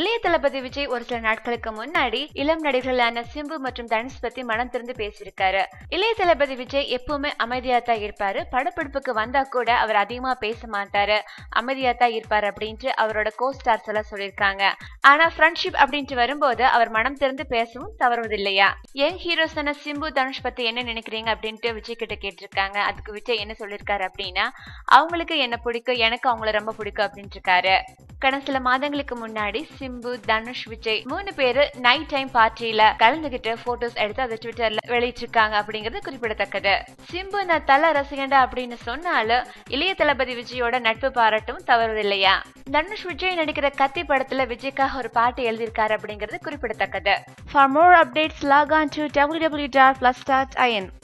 இளைய தளபதி விஜய் ஒரு சில நாட்களுக்கு முன்னாடி இளம் நடிகர்களான சிம்பு மற்றும் தனுஷ் பத்தி மனம் திறந்து பேசியிருக்காரு இளைய தளபதி விஜய் எப்பவுமே அமைதியா தான் இருப்பாரு படப்பிடிப்புக்கு வந்தா கூட அவர் அதிகமா பேச மாட்டாரு அமைதியா தான் இருப்பாரு அப்படின்ட்டு அவரோட கோ ஸ்டார்ஸ் எல்லாம் சொல்லியிருக்காங்க ஆனா ஃப்ரெண்ட்ஷிப் அப்படின்ட்டு வரும்போது அவர் மனம் திறந்து பேசவும் தவறுவதில்லையா யங் ஹீரோஸான சிம்பு தனுஷ் பத்தி என்ன நினைக்கிறீங்க அப்படின்ட்டு விஜய் கிட்ட கேட்டிருக்காங்க அதுக்கு விஜய் என்ன சொல்லியிருக்காரு அப்படின்னா அவங்களுக்கு என்ன பிடிக்கும் எனக்கு அவங்கள ரொம்ப பிடிக்கும் அப்படின்ட்டு இருக்காரு கடந்த சில மாதங்களுக்கு முன்னாடி சிம்பு தனுஷ் விஜய் மூணு பேரு நைட் டைம் பார்ட்டியில கலந்துகிட்டு போட்டோஸ் எடுத்து அதை ட்விட்டர்ல வெளியிட்டிருக்காங்க அப்படிங்கிறது குறிப்பிடத்தக்கது சிம்பு நான் தல ரசிகண்டா அப்படின்னு சொன்னாலும் இளைய தளபதி விஜயோட நட்பு பாராட்டும் தவறுவதில்லையா தனுஷ் விஜய் நடிக்கிற கத்தி படத்துல விஜய்க்காக ஒரு பாட்டு எழுதியிருக்காரு அப்படிங்கிறது குறிப்பிடத்தக்கது for more updates log on to www.plus.in